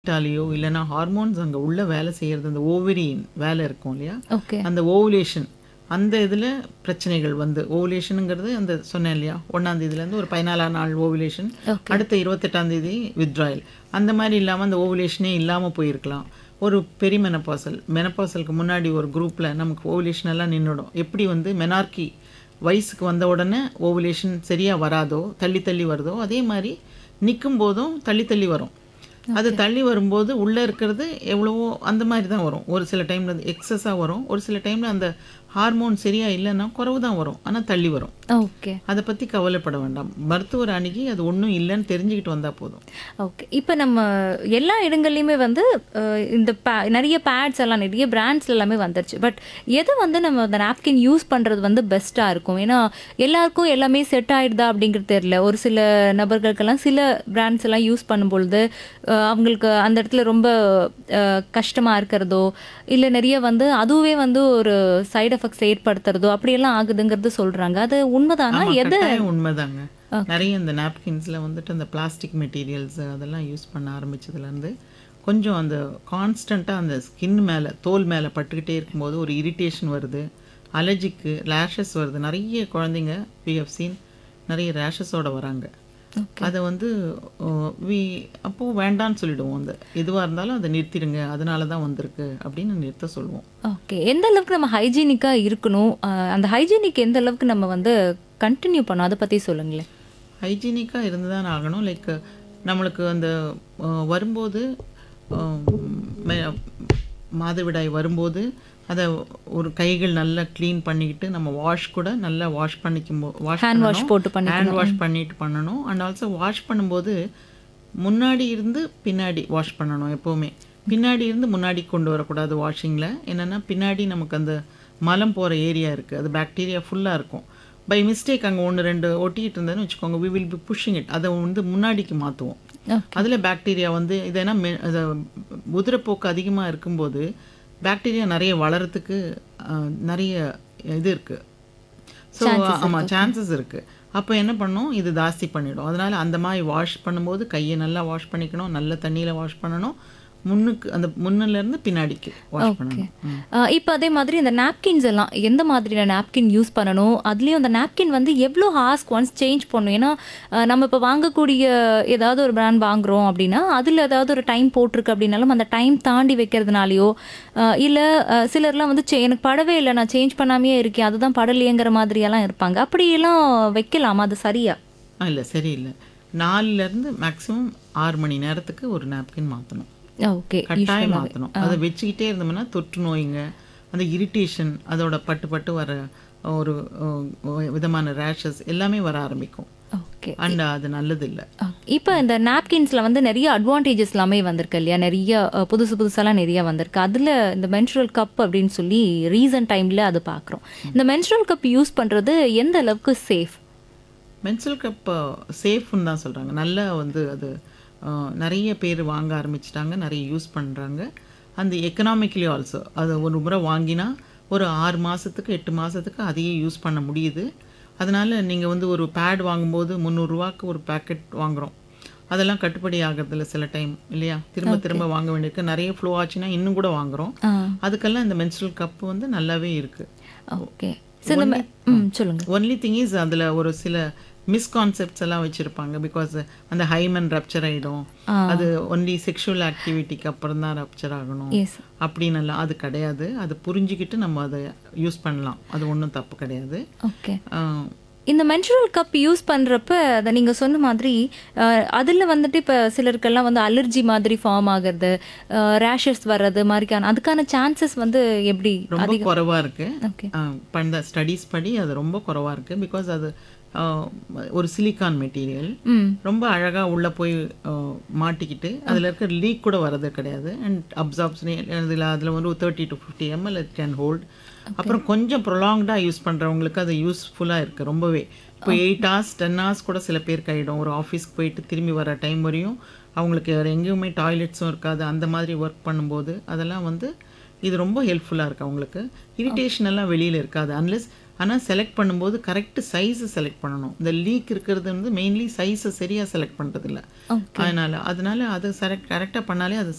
டாலியோ இல்லைன்னா ஹார்மோன்ஸ் அங்கே உள்ள வேலை செய்கிறது அந்த ஓவரியின் வேலை இருக்கும் இல்லையா ஓகே அந்த ஓவுலேஷன் அந்த இதில் பிரச்சனைகள் வந்து ஓவுலேஷனுங்கிறது அந்த சொன்னேன் இல்லையா ஒன்றாம் தேதியிலேருந்து ஒரு பதினாலாம் நாள் ஓவுலேஷன் ஓகே அடுத்த இருபத்தெட்டாம் தேதி வித்ட்ராயல் அந்த மாதிரி இல்லாமல் அந்த ஓவுலேஷனே இல்லாமல் போயிருக்கலாம் ஒரு பெரிய மெனப்பாசல் மெனப்பாசலுக்கு முன்னாடி ஒரு குரூப்பில் நமக்கு ஓவுலேஷன் எல்லாம் நின்றுடும் எப்படி வந்து மெனார்கி வயசுக்கு வந்த உடனே ஓவுலேஷன் சரியாக வராதோ தள்ளி தள்ளி வருதோ அதே மாதிரி நிற்கும் போதும் தள்ளி தள்ளி வரும் அது தள்ளி வரும்போது உள்ளே இருக்கிறது எவ்வளவோ அந்த மாதிரி தான் வரும் ஒரு சில டைமில் எக்ஸஸாக வரும் ஒரு சில டைமில் அந்த ஹார்மோன் சரியாக இல்லைன்னா குறைவு தான் வரும் ஆனால் தள்ளி வரும் ஓகே அதை பற்றி கவலைப்பட வேண்டாம் மருத்துவர் அணுகி அது ஒன்றும் இல்லைன்னு தெரிஞ்சுக்கிட்டு வந்தால் போதும் ஓகே இப்போ நம்ம எல்லா இடங்கள்லையுமே வந்து அஹ், இந்த பே நிறைய பேட்ஸ் எல்லாம் நிறைய பிராண்ட்ஸ் எல்லாமே வந்துருச்சு பட் எது வந்து நம்ம அந்த நாப்கின் யூஸ் பண்ணுறது வந்து பெஸ்ட்டாக இருக்கும் ஏன்னா எல்லாருக்கும் எல்லாமே செட் ஆயிடுதா அப்படிங்கிறது தெரியல ஒரு சில நபர்களுக்கெல்லாம் சில பிராண்ட்ஸ் எல்லாம் யூஸ் பண்ணும்பொழுது அஹ், அவங்களுக்கு அந்த இடத்துல ரொம்ப கஷ்டமாக இருக்கிறதோ இல்லை நிறைய வந்து அதுவே வந்து ஒரு சைடு எஃபெக்ட்ஸ் ஏற்படுத்துறதோ அப்படியெல்லாம் ஆகுதுங்கிறது சொல்கிறாங்க அது உண்மைதானா ஆமா, எது கட்டாயம் உண்மைதாங்க நிறைய இந்த நாப்கின்ஸில் வந்துட்டு அந்த பிளாஸ்டிக் மெட்டீரியல்ஸ் அதெல்லாம் யூஸ் பண்ண ஆரம்பிச்சதுலேருந்து கொஞ்சம் அந்த கான்ஸ்டண்ட்டாக அந்த ஸ்கின் மேலே தோல் மேலே பட்டுக்கிட்டே இருக்கும்போது ஒரு இரிட்டேஷன் வருது அலர்ஜிக்கு ரேஷஸ் வருது நிறைய குழந்தைங்க பிஎஃப் சீன் நிறைய ரேஷஸோட வராங்க அதை வந்து வி அப்போது வேண்டான்னு சொல்லிடுவோம் அந்த எதுவாக இருந்தாலும் அதை நிறுத்திடுங்க அதனால தான் வந்திருக்கு அப்படின்னு நிறுத்த சொல்லுவோம் ஓகே எந்த அளவுக்கு நம்ம ஹைஜீனிக்காக இருக்கணும் அஹ் அந்த ஹைஜீனிக் எந்த அளவுக்கு நம்ம வந்து கண்டினியூ பண்ணணும் அதை பற்றி சொல்லுங்களேன் ஹைஜீனிக்காக இருந்து தான் ஆகணும் லைக் நம்மளுக்கு அந்த அஹ், வரும்போது அஹ், மே- மாதவிடாய் வரும்போது அதை ஒரு கைகள் நல்லா க்ளீன் பண்ணிக்கிட்டு நம்ம வாஷ் கூட நல்லா வாஷ் பண்ணிக்கும் வாஷ் ஹேண்ட் வாஷ் போட்டு பண்ணி ஹேண்ட் வாஷ் பண்ணிட்டு பண்ணணும் அண்ட் ஆல்சோ வாஷ் பண்ணும்போது முன்னாடி இருந்து பின்னாடி வாஷ் பண்ணணும் எப்போவுமே பின்னாடி இருந்து முன்னாடி கொண்டு வரக்கூடாது வாஷிங்கில் என்னென்னா பின்னாடி நமக்கு அந்த மலம் போகிற ஏரியா இருக்குது அது பாக்டீரியா ஃபுல்லாக இருக்கும் பை மிஸ்டேக் அங்கே ஒன்று ரெண்டு ஒட்டிக்கிட்டு இருந்ததுன்னு வச்சுக்கோங்க we will be pushing it அதை வந்து முன்னாடிக்கு மாற்றுவோம் அதில் பாக்டீரியா வந்து இதேனா மெ அதை உதிரப்போக்கு அதிகமாக இருக்கும்போது பாக்டீரியா நிறைய வளரத்துக்கு அஹ், நிறைய இது இருக்குது ஸோ ஆமாம் சான்சஸ் இருக்குது அப்போ என்ன பண்ணும் இது ஜாஸ்தி பண்ணிடும் அதனால அந்த மாதிரி வாஷ் பண்ணும்போது கையை நல்லா வாஷ் பண்ணிக்கணும் நல்ல தண்ணியில் வாஷ் பண்ணணும் முன்னுக்கு அந்த முன்னிலேருந்து பின்னாடிக்கு வாஷ் பண்ணணும் ம். இப்போ அதே மாதிரி இந்த நாப்கின்ஸ் எல்லாம் எந்த மாதிரியான நாப்கின் யூஸ் பண்ணணும் அதுலேயும் அந்த நாப்கின் வந்து எவ்வளோ ஹாஸ்க் ஒன்ஸ் சேஞ்ச் பண்ணணும் ஏன்னா அஹ், நம்ம இப்போ வாங்கக்கூடிய ஏதாவது ஒரு பிராண்ட் வாங்குறோம் அப்படின்னா அதில் ஏதாவது ஒரு டைம் போட்டிருக்கு அப்படின்னாலும் அந்த டைம் தாண்டி வைக்கிறதுனாலையோ இல்லை சிலர்லாம் வந்து "சே, எனக்கு படவே இல்லை நான் சேஞ்ச் பண்ணாமே இருக்கேன் அதுதான் படலையேங்கிற மாதிரியெல்லாம் இருப்பாங்க அப்படியெல்லாம் வைக்கலாமா அது சரியா ஆ இல்லை சரியில்லை நாலுலேருந்து மேக்ஸிமம் ஆறு மணி நேரத்துக்கு ஒரு நாப்கின் மாற்றணும் ஓகே கட்டாயம் மாற்றணும் அதை வச்சுக்கிட்டே இருந்தோம்னா தொற்று நோய்ங்க அந்த இரிட்டேஷன் அதோட பட்டு பட்டு வர ஒரு அஹ், விதமான ரேஷஸ் எல்லாமே வர ஆரம்பிக்கும் ஓகே அண்ட் அது நல்லது இல்லை இப்போ இந்த நாப்கின்ஸில் வந்து நிறைய அட்வான்டேஜஸ் எல்லாமே வந்திருக்கு இல்லையா நிறைய அஹ், புதுசு புதுசாலாம் நிறைய வந்திருக்கு அதில் இந்த மென்சுரல் கப் அப்படின்னு சொல்லி ரீசன்ட் டைமில் அது பார்க்குறோம் இந்த மென்சுரல் கப் யூஸ் பண்ணுறது எந்த அளவுக்கு சேஃப் மென்சுரல் கப் சேஃப்னு தான் சொல்கிறாங்க நல்லா வந்து அது அஹ், நிறைய பேர் வாங்க ஆரம்பிச்சிட்டாங்க நிறைய யூஸ் பண்ணுறாங்க அந்த எக்கனாமிக்கலி ஆல்சோ அது ஒரு முறை வாங்கினா ஒரு ஆறு மாதத்துக்கு எட்டு மாதத்துக்கு அதையே யூஸ் பண்ண முடியுது அதனால் நீங்கள் வந்து ஒரு பேட் வாங்கும்போது முந்நூறுரூவாக்கு ஒரு பேக்கெட் வாங்குகிறோம் அதெல்லாம் கட்டுப்படி ஆகிறதில்ல சில டைம் இல்லையா திரும்ப திரும்ப வாங்க வேண்டியிருக்கு நிறைய ஃப்ளோ ஆச்சுன்னா இன்னும் கூட வாங்குகிறோம் அதுக்கெல்லாம் இந்த மென்சுரல் கப் வந்து நல்லாவே இருக்குது ஓகே சரி இந்த மெ- ம் சொல்லுங்கள் ஒன்லி திங் இஸ் அதில் ஒரு சில மிஸ்கான்செப்ட்ஸ் எல்லாம் வச்சுருப்பாங்க பிகாஸ் அந்த ஹைமன் ரப்சர் ஆகிடும் அது ஒன்லி செக்ஷுவல் ஆக்டிவிட்டிக்கு அப்புறம் தான் ரப்சர் ஆகணும் எஸ் அப்படின்னு எல்லாம் அது கிடையாது அது புரிஞ்சுக்கிட்டு நம்ம அதை யூஸ் பண்ணலாம் அது ஒன்றும் தப்பு கிடையாது ஓகே ஆஹ் இந்த மென்சுரல் கப் யூஸ் பண்ணுறப்ப அதை நீங்கள் சொன்ன மாதிரி அதில் வந்துட்டு இப்போ சிலருக்கெல்லாம் வந்து அலர்ஜி மாதிரி ஃபார்ம் ஆகிறது ரேஷஸ் வர்றது மாதிரிக்கான அதுக்கான சான்சஸ் வந்து எப்படி ரொம்ப குறைவாக இருக்குது ஓகே பண்ண ஸ்டடீஸ் படி அது ரொம்ப குறைவாக இருக்குது பிகாஸ் அது ஆஹ் ஒரு சிலிக்கான் மெட்டீரியல் ம் ரொம்ப அழகாக உள்ளே போய் அஹ், மாட்டிக்கிட்டு அதில் இருக்க லீக் கூட வர்றது கிடையாது அண்ட் அப்சார்ப்ஷனே இதில் அதில் வந்து thirty to fifty ml it can hold அப்புறம் கொஞ்சம் ப்ரொலாங்டாக யூஸ் பண்ணுறவங்களுக்கு அது யூஸ்ஃபுல்லாக இருக்குது ரொம்பவே இப்போ எயிட் ஹவர்ஸ் டென் ஹவர்ஸ் கூட சில பேருக்கு ஆகிடும் ஒரு ஆஃபீஸ்க்கு போயிட்டு திரும்பி வர டைம் வரையும் அவங்களுக்கு வேறு எங்கேயுமே டாய்லெட்ஸும் இருக்காது அந்த மாதிரி ஒர்க் பண்ணும்போது அதெல்லாம் வந்து இது ரொம்ப ஹெல்ப்ஃபுல்லாக இருக்குது அவங்களுக்கு இரிட்டேஷன் எல்லாம் வெளியில் இருக்காது அன்லெஸ் ஆனால் செலக்ட் பண்ணும்போது கரெக்ட் சைஸை செலக்ட் பண்ணணும் இந்த லீக் இருக்கிறது வந்து மெயின்லி சைஸை சரியாக செலக்ட் பண்ணுறதில்ல அதனால் அதனால அதை செலக்ட் கரெக்டாக பண்ணாலே அது